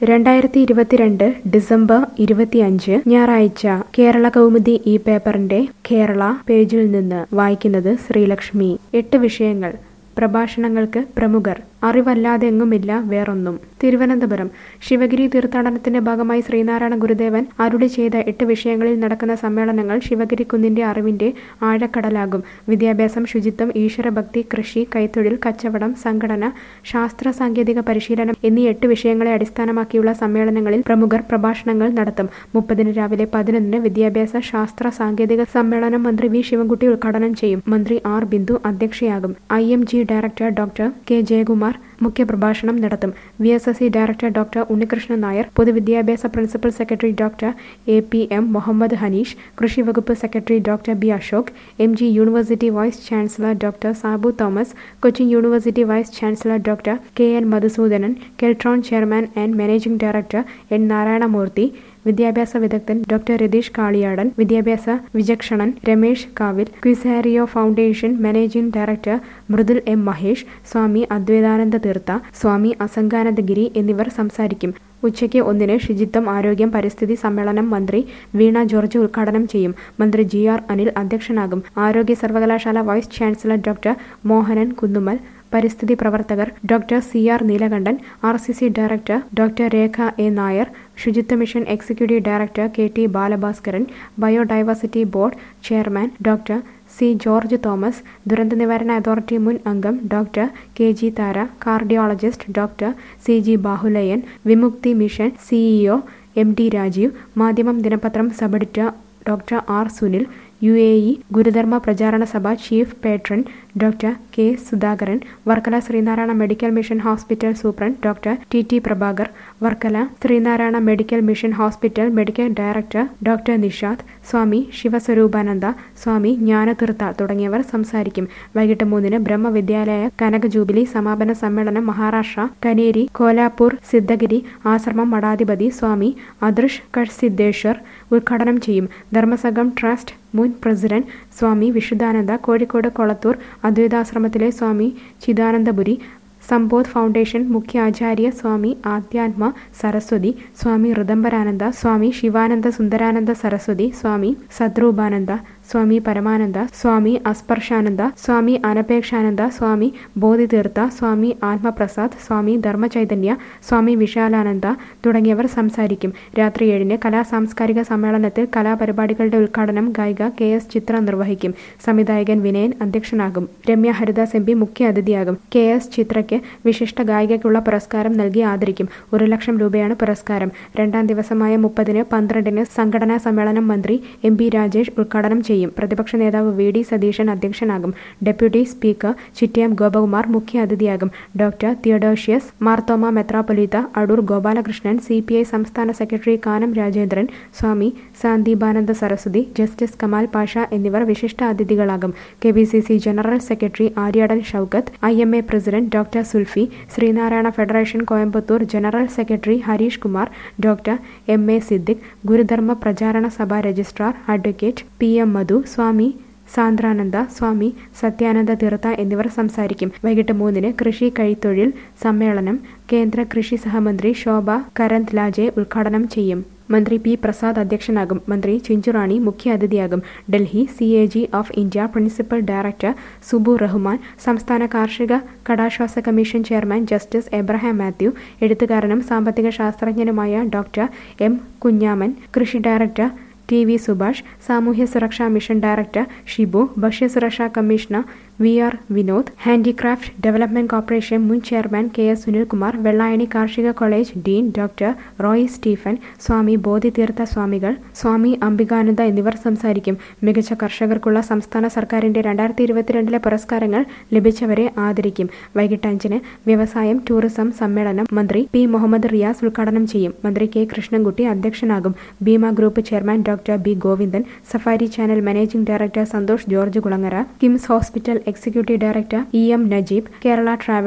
രണ്ടായിരത്തി ഇരുപത്തിരണ്ട് ഡിസംബർ ഇരുപത്തിയഞ്ച് ഞായറാഴ്ച കേരള കൗമുദി ഈ പേപ്പറിന്റെ കേരള പേജിൽ നിന്ന് വായിക്കുന്നത് ശ്രീലക്ഷ്മി എട്ട് വിഷയങ്ങൾ പ്രഭാഷണങ്ങൾക്ക് പ്രമുഖർ അറിവല്ലാതെങ്ങുമില്ല വേറൊന്നും തിരുവനന്തപുരം ശിവഗിരി തീർത്ഥാടനത്തിന്റെ ഭാഗമായി ശ്രീനാരായണ ഗുരുദേവൻ അരുളി ചെയ്ത എട്ട് വിഷയങ്ങളിൽ നടക്കുന്ന സമ്മേളനങ്ങൾ ശിവഗിരി കുന്നിന്റെ അറിവിന്റെ ആഴക്കടലാകും വിദ്യാഭ്യാസം ശുചിത്വം ഈശ്വരഭക്തി കൃഷി കൈത്തൊഴിൽ കച്ചവടം സംഘടന ശാസ്ത്ര സാങ്കേതിക പരിശീലനം എന്നീ എട്ട് വിഷയങ്ങളെ അടിസ്ഥാനമാക്കിയുള്ള സമ്മേളനങ്ങളിൽ പ്രമുഖർ പ്രഭാഷണങ്ങൾ നടത്തും മുപ്പതിന് രാവിലെ പതിനൊന്നിന് വിദ്യാഭ്യാസ ശാസ്ത്ര സാങ്കേതിക സമ്മേളനം മന്ത്രി വി ശിവൻകുട്ടി ഉദ്ഘാടനം ചെയ്യും മന്ത്രി ആർ ബിന്ദു അധ്യക്ഷയാകും I M G director doctor K Jayakumar മുഖ്യപ്രഭാഷണം നടത്തും V S S C director doctor Unnikrishnan Nair പൊതുവിദ്യാഭ്യാസ principal secretary doctor A P M Muhammad Haneesh കൃഷി വകുപ്പ് secretary doctor B Ashok M G university vice chancellor doctor Sabu Thomas Cochin university vice chancellor doctor K N Madhusoodanan Keltron chairman and managing director N Narayanamurthy വിദ്യാഭ്യാസ വിദഗ്ധൻ doctor Ratheesh Kaliyadan വിദ്യാഭ്യാസ വിചക്ഷണൻ രമേശ് കാവിൽ Quizzario foundation managing director Mridul M Mahesh Swami Advaithananda Theertha Swami Asanganandagiri എന്നിവർ സംസാരിക്കും ഉച്ചയ്ക്ക് ഒന്നിന് ശുചിത്വം ആരോഗ്യം പരിസ്ഥിതി സമ്മേളനം മന്ത്രി വീണ ജോർജ് ഉദ്ഘാടനം ചെയ്യും മന്ത്രി ജി ആർ അനിൽ അധ്യക്ഷനാകും ആരോഗ്യ സർവകലാശാല vice chancellor doctor Mohanan Kunnummal പരിസ്ഥിതി പ്രവർത്തകർ doctor C R Neelakandan R C C director doctor Rekha A Nair Suchitwa mission executive director K T Balabhaskaran biodiversity board chairman doctor C George Thomas ദുരന്ത നിവാരണ അതോറിറ്റി മുൻ അംഗം doctor K G Thara cardiologist doctor C G Bahuleyan Vimukthi mission CEO M T Rajeev Madhyamam ദിനപത്രം sub editor doctor R Sunil U A E Gurudharma Pracharana സഭ chief patron doctor K Sudhakaran Varkala Sreenarayana medical mission hospital superintendent doctor T T Prabhakar Varkala Sreenarayana medical mission hospital medical director doctor Nishad Swami Sivaswaroopananda Swami Jnanatheertha തുടങ്ങിയവർ സംസാരിക്കും വൈകിട്ട് മൂന്നിന് ബ്രഹ്മവിദ്യാലയ കനക jubilee സമാപന സമ്മേളനം മഹാരാഷ്ട്ര കനേരി കോലാപൂർ സിദ്ധഗിരി ആശ്രമം മഠാധിപതി സ്വാമി അദൃഷ് കഴ്സിദ്ദേശ്വർ ഉദ്ഘാടനം ചെയ്യും ധർമ്മസംഘം ട്രസ്റ്റ് മുൻ പ്രസിഡന്റ് സ്വാമി വിശുദ്ധാനന്ദ കോഴിക്കോട് കൊളത്തൂർ അദ്വൈതാശ്രമത്തിലെ സ്വാമി ചിദാനന്ദപുരി സമ്പോധ് ഫൗണ്ടേഷൻ മുഖ്യ ആചാര്യ സ്വാമി ആധ്യാത്മ സരസ്വതി സ്വാമി ഋദംബരാനന്ദ സ്വാമി ശിവാനന്ദ സുന്ദരാനന്ദ സരസ്വതി സ്വാമി സദ്രൂപാനന്ദ സ്വാമി പരമാനന്ദ സ്വാമി അസ്പർശാനന്ദ സ്വാമി അനപേക്ഷാനന്ദ സ്വാമി ബോധിതീർത്ഥ സ്വാമി ആത്മപ്രസാദ് സ്വാമി ധർമ്മചൈതന്യ സ്വാമി വിശാലാനന്ദ തുടങ്ങിയവർ സംസാരിക്കും രാത്രി ഏഴിന് കലാ സാംസ്കാരിക സമ്മേളനത്തിൽ കലാപരിപാടികളുടെ ഉദ്ഘാടനം ഗായിക കെ എസ് ചിത്ര നിർവഹിക്കും സംവിധായകൻ വിനയൻ അധ്യക്ഷനാകും രമ്യ ഹരിദാസ് എം പി മുഖ്യ അതിഥിയാകും കെ എസ് ചിത്രയ്ക്ക് വിശിഷ്ട ഗായികയ്ക്കുള്ള പുരസ്കാരം നൽകി ആദരിക്കും ഒരു ലക്ഷം രൂപയാണ് പുരസ്കാരം രണ്ടാം ദിവസമായ മുപ്പതിന് പന്ത്രണ്ടിന് സംഘടനാ സമ്മേളനം മന്ത്രി എം പി രാജേഷ് ഉദ്ഘാടനം ചെയ്യും പ്രതിപക്ഷ നേതാവ് വി ഡി സതീശൻ അധ്യക്ഷനാകും ഡെപ്യൂട്ടി സ്പീക്കർ ചിറ്റയം ഗോപകുമാർ മുഖ്യ അതിഥിയാകും ഡോക്ടർ തിയഡോഷ്യസ് മാർത്തോമ മെത്രാപൊലീത്ത Adoor Gopalakrishnan C P I സംസ്ഥാന സെക്രട്ടറി കാനം രാജേന്ദ്രൻ സ്വാമി സാന്ദീപാനന്ദ സരസ്വതി ജസ്റ്റിസ് കമാൽ പാഷ എന്നിവർ വിശിഷ്ട അതിഥികളാകും K B C C general secretary Aryadan Shoukath I M A president doctor Sulfi Sreenarayana federation Coimbatore general secretary Harish Kumar doctor M A Siddique Gurudharma Pracharana Sabha registrar advocate P M Madhu സ്വാമി സാന്ദ്രാനന്ദ സ്വാമി സത്യാനന്ദ തീർത്ഥ എന്നിവർ സംസാരിക്കും വൈകിട്ട് മൂന്നിന് കൃഷി കൈത്തൊഴിൽ സമ്മേളനം കേന്ദ്ര കൃഷി സഹമന്ത്രി ശോഭ കരന്ത്ലാജെ ഉദ്ഘാടനം ചെയ്യും മന്ത്രി പി പ്രസാദ് അധ്യക്ഷനാകും മന്ത്രി ചിഞ്ചുറാണി മുഖ്യ അതിഥിയാകും Delhi C A G of India principal director Subu Rahman സംസ്ഥാന കാർഷിക കടാശ്വാസ commission chairman justice Abraham Mathew എഴുത്തുകാരനും സാമ്പത്തിക ശാസ്ത്രജ്ഞനുമായ ഡോക്ടർ എം കുഞ്ഞാമൻ കൃഷി ഡയറക്ടർ ടി വി സുഭാഷ് സാമൂഹ്യ സുരക്ഷാ മിഷൻ ഡയറക്ടർ ഷിബു ഭക്ഷ്യസുരക്ഷാ commissioner V R Vinod handicraft development corporation മുൻ chairman K S Sunilkumar Vellayani കാർഷിക college dean doctor Roy Stephen Swami Bodhitheertha സ്വാമികൾ സ്വാമി അംബികാനന്ദ എന്നിവർ സംസാരിക്കും മികച്ച കർഷകർക്കുള്ള സംസ്ഥാന സർക്കാരിന്റെ രണ്ടായിരത്തി ഇരുപത്തിരണ്ടിലെ പുരസ്കാരങ്ങൾ ലഭിച്ചവരെ ആദരിക്കും വൈകിട്ട് അഞ്ചിന് വ്യവസായം ടൂറിസം സമ്മേളനം മന്ത്രി പി മുഹമ്മദ് റിയാസ് ഉദ്ഘാടനം ചെയ്യും മന്ത്രി കെ കൃഷ്ണൻകുട്ടി അധ്യക്ഷനാകും Bhima group chairman doctor B Govindan safari channel managing director Santhosh George Kulangara KIMS hospital executive director E M Najeeb Kerala travels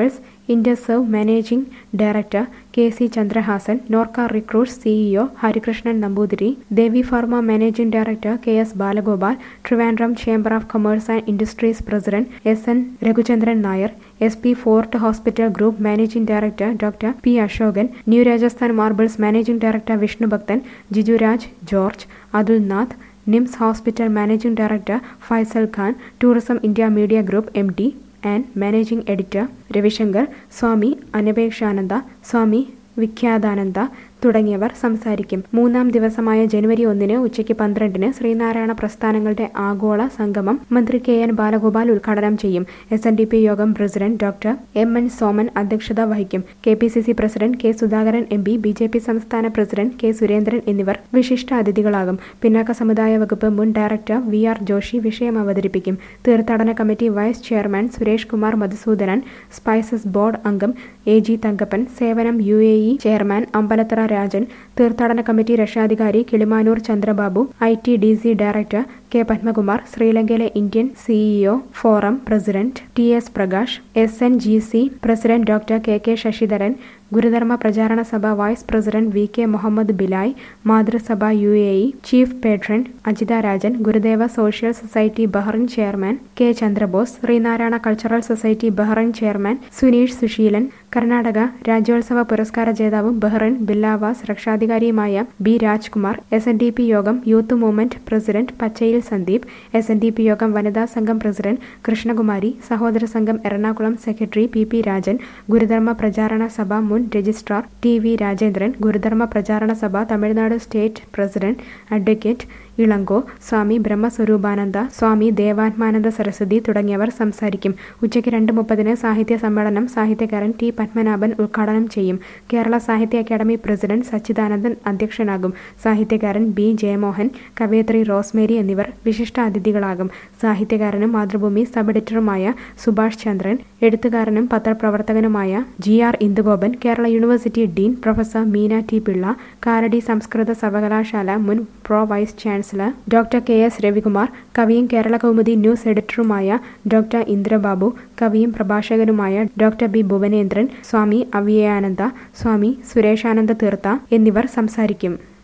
Indserv managing director K C Chandrahasan Norka recruits CEO Harikrishnan Namboothiri Devi pharma managing director K S Balagopal Trivandrum chamber of commerce and industries president S N Raghuchandran Nair S P fort hospital group managing director doctor P Ashokan new Rajasthan marbles managing director Vishnubhakthan Jijuraj George Athulnath NIMS hospital managing director Faisal Khan tourism India media group M D and managing editor Ravishankar Swami Anapekshananda Swami Vikhyathananda തുടങ്ങിയവർ സംസാരിക്കും മൂന്നാം ദിവസമായ ജനുവരി ഒന്നിന് ഉച്ചയ്ക്ക് പന്ത്രണ്ടിന് ശ്രീനാരായണ പ്രസ്ഥാനങ്ങളുടെ ആഗോള സംഗമം മന്ത്രി കെ എൻ ബാലഗോപാൽ ഉദ്ഘാടനം ചെയ്യും S N D P Yogam president doctor M N Soman അധ്യക്ഷത വഹിക്കും K P C C president K Sudhakaran M P B J P സംസ്ഥാന പ്രസിഡന്റ് കെ സുരേന്ദ്രൻ എന്നിവർ വിശിഷ്ട അതിഥികളാകും പിന്നാക്ക സമുദായ വകുപ്പ് മുൻ ഡയറക്ടർ വി ആർ ജോഷി വിഷയം അവതരിപ്പിക്കും തീർത്ഥാടന committee vice chairman Suresh Kumar Madhusoodanan spices board അംഗം A G Thankappan Sevanam U A E chairman Ambalathara Rajan തീർത്ഥാടന കമ്മിറ്റി രക്ഷാധികാരി Kilimanoor Chandrababu I T D C director K Padmakumar ശ്രീലങ്കയിലെ Indian CEO forum president T S Prakash S N G C president doctor K K Sasidharan Gurudharma Pracharana Sabha vice president V K Muhammad Bilal Mathrusabha U A E chief patron Ajitha Rajan Gurudeva social society Bahrain chairman K Chandrabose Sreenarayana cultural society Bahrain chairman Suneesh Suseelan Karnataka Rajyotsava പുരസ്കാര ജേതാവും Bahrain Billavas രക്ഷാധികാരിയുമായ B Rajkumar S N D P Yogam youth movement president Pachayil Sandeep S N D P Yogam Vanitha Sangham president Krishnakumari Sahodara Sangham Ernakulam secretary P P Rajan Gurudharma Pracharana Sabha മുൻ registrar T V Rajendran Gurudharma Pracharana Sabha Tamil Nadu state president advocate Elango Swami Brahmaswaroopananda Swami Devathmananda Saraswathi തുടങ്ങിയവർ സംസാരിക്കും ഉച്ചയ്ക്ക് രണ്ട് മുപ്പതിന് സാഹിത്യ സമ്മേളനം സാഹിത്യകാരൻ ടി പത്മനാഭൻ ഉദ്ഘാടനം ചെയ്യും കേരള സാഹിത്യ അക്കാദമി പ്രസിഡന്റ് സച്ചിദാനന്ദൻ അധ്യക്ഷനാകും സാഹിത്യകാരൻ ബി ജയമോഹൻ കവയത്രി റോസ്മേരി എന്നിവർ വിശിഷ്ട അതിഥികളാകും സാഹിത്യകാരനും മാതൃഭൂമി സബ് എഡിറ്ററുമായ സുഭാഷ് ചന്ദ്രൻ എഴുത്തുകാരനും പത്രപ്രവർത്തകനുമായ G R Indugopan Kerala university dean professor Meena T Pillai Kalady സംസ്കൃത സർവകലാശാല മുൻ pro vice chancellor doctor K S Ravikumar കവിയും കേരള കൗമുദി ന്യൂസ് എഡിറ്ററുമായ ഡോക്ടർ ഇന്ദ്രബാബു കവിയും പ്രഭാഷകനുമായ ഡോക്ടർ ബി ഭുവനേന്ദ്രൻ സ്വാമി അവ്യയാനന്ദ സ്വാമി സുരേഷാനന്ദ തീർത്ഥ എന്നിവർ സംസാരിക്കും